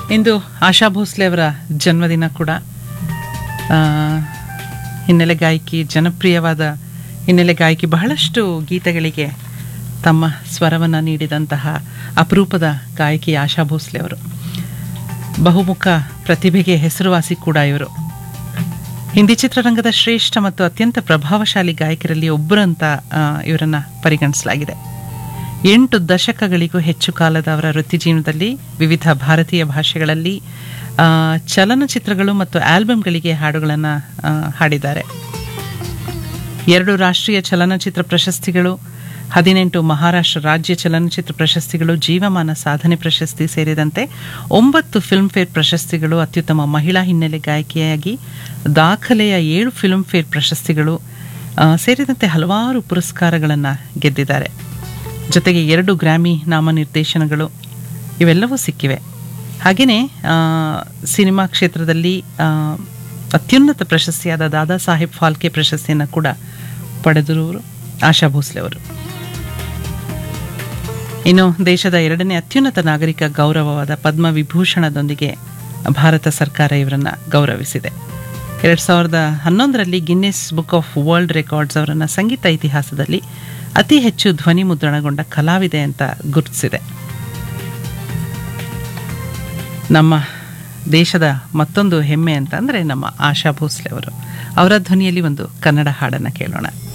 ಇಂದು ಆಶಾ ಭೋಸ್ಲೆ ಅವರ ಜನ್ಮದಿನ ಕೂಡ ಆ, ಹಿನ್ನೆಲೆ ಗಾಯಕಿ ಜನಪ್ರಿಯವಾದ ಹಿನ್ನೆಲೆ ಗಾಯಕಿ ಬಹಳಷ್ಟು ಗೀತೆಗಳಿಗೆ ತಮ್ಮ ಸ್ವರವನ್ನು ನೀಡಿದಂತಹ ಅಪರೂಪದ ಗಾಯಕಿ ಆಶಾ ಭೋಸ್ಲೆ ಅವರು ಬಹುಮುಖ ಪ್ರತಿಭೆಗೆ ಹೆಸರುವಾಸಿ ಕೂಡ ಇವರು ಹಿಂದಿ ಚಿತ್ರರಂಗದ ಶ್ರೇಷ್ಠ ಮತ್ತು ಅತ್ಯಂತ ಪ್ರಭಾವಶಾಲಿ ಗಾಯಕರಲ್ಲಿ ಒಬ್ಬರು ಅಂತ ಆ, ಇವರನ್ನ ಪರಿಗಣಿಸಲಾಗಿದೆ ಎಂಟು ದಶಕಗಳಿಗೂ ಹೆಚ್ಚು ಕಾಲದ ಅವರ ವೃತ್ತಿ ಜೀವನದಲ್ಲಿ ವಿವಿಧ ಭಾರತೀಯ ಭಾಷೆಗಳಲ್ಲಿ ಆ, ಚಲನಚಿತ್ರಗಳು ಮತ್ತು ಆಲ್ಬಮ್ಗಳಿಗೆ ಹಾಡುಗಳನ್ನು ಹಾಡಿದ್ದಾರೆ ಎರಡು ರಾಷ್ಟ್ರೀಯ ಚಲನಚಿತ್ರ ಪ್ರಶಸ್ತಿಗಳು ಹದಿನೆಂಟು ಮಹಾರಾಷ್ಟ್ರ ರಾಜ್ಯ ಚಲನಚಿತ್ರ ಪ್ರಶಸ್ತಿಗಳು ಜೀವಮಾನ ಸಾಧನೆ ಪ್ರಶಸ್ತಿ ಸೇರಿದಂತೆ ಒಂಬತ್ತು ಫಿಲ್ಮ್ಫೇರ್ ಪ್ರಶಸ್ತಿಗಳು ಅತ್ಯುತ್ತಮ ಮಹಿಳಾ ಹಿನ್ನೆಲೆ ಗಾಯಕಿಯಾಗಿ ದಾಖಲೆಯ ಏಳು ಫಿಲ್ಮ್ಫೇರ್ ಪ್ರಶಸ್ತಿಗಳು ಆ, ಸೇರಿದಂತೆ ಹಲವಾರು ಪುರಸ್ಕಾರಗಳನ್ನು ಗೆದ್ದಿದ್ದಾರೆ ಜೊತೆಗೆ ಎರಡು ಗ್ರಾಮಿ ನಾಮನಿರ್ದೇಶನಗಳು ಇವೆಲ್ಲವೂ ಸಿಕ್ಕಿವೆ ಹಾಗೆಯೇ ಸಿನಿಮಾ ಕ್ಷೇತ್ರದಲ್ಲಿ ಆ, ಅತ್ಯುನ್ನತ ಪ್ರಶಸ್ತಿಯಾದ ದಾದಾ ಸಾಹೇಬ್ ಫಾಲ್ಕೆ ಪ್ರಶಸ್ತಿಯನ್ನು ಕೂಡ ಪಡೆದಿರುವರು ಆಶಾ ಭೋಸ್ಲೆ ಅವರು ಇನ್ನು ದೇಶದ ಎರಡನೇ ಅತ್ಯುನ್ನತ ನಾಗರಿಕ ಗೌರವವಾದ ಪದ್ಮ ವಿಭೂಷಣದೊಂದಿಗೆ ಭಾರತ ಸರ್ಕಾರ ಇವರನ್ನು ಗೌರವಿಸಿದೆ ಎರಡು ಸಾವಿರದ ಹನ್ನೊಂದರಲ್ಲಿ Guinness Book of World Records ಅವರನ್ನು ಸಂಗೀತ ಇತಿಹಾಸದಲ್ಲಿ ಅತಿ ಹೆಚ್ಚು ಧ್ವನಿ ಮುದ್ರಣಗೊಂಡ ಕಲಾವಿದೆ ಅಂತ ಗುರುತಿಸಿದೆ ನಮ್ಮ ದೇಶದ ಮತ್ತೊಂದು ಹೆಮ್ಮೆ ಅಂತಂದರೆ ನಮ್ಮ ಆಶಾ ಭೋಸ್ಲೆ ಅವರು ಅವರ ಧ್ವನಿಯಲ್ಲಿ ಒಂದು ಕನ್ನಡ ಹಾಡನ್ನು ಕೇಳೋಣ